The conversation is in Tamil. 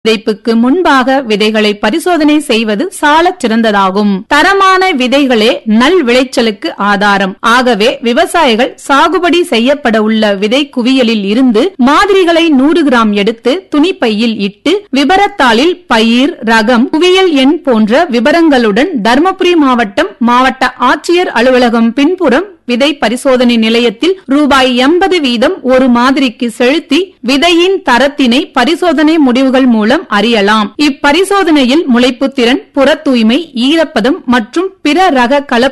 விதைப்புக்கு முன்பாக விதைகளை பரிசோதனை செய்வது சாலச் சிறந்ததாகும் தரமான விதைகளே நல் விளைச்சலுக்கு ஆதாரம் ஆகவே விவசாயிகள் சாகுபடி செய்யப்பட உள்ள விதை குவியலில் இருந்து மாதிரிகளை நூறு கிராம் எடுத்து துணிப்பையில் இட்டு விபரத்தாளில் பயிர் ரகம் குவியல் எண் போன்ற விவரங்களுடன் தருமபுரி மாவட்டம் மாவட்ட ஆட்சியர் அலுவலகம் பின்புறம் விதை பரிசோதனை நிலையத்தில் ரூபாய் எண்பது வீதம் ஒரு மாதிரிக்கு செலுத்தி விதையின் தரத்தினை பரிசோதனை முடிவுகள் மூலம் அறியலாம் இப்பரிசோதனையில் முளைப்பு திறன் புற தூய்மை ஈரப்பதம் மற்றும் பிற ரக கலப்பு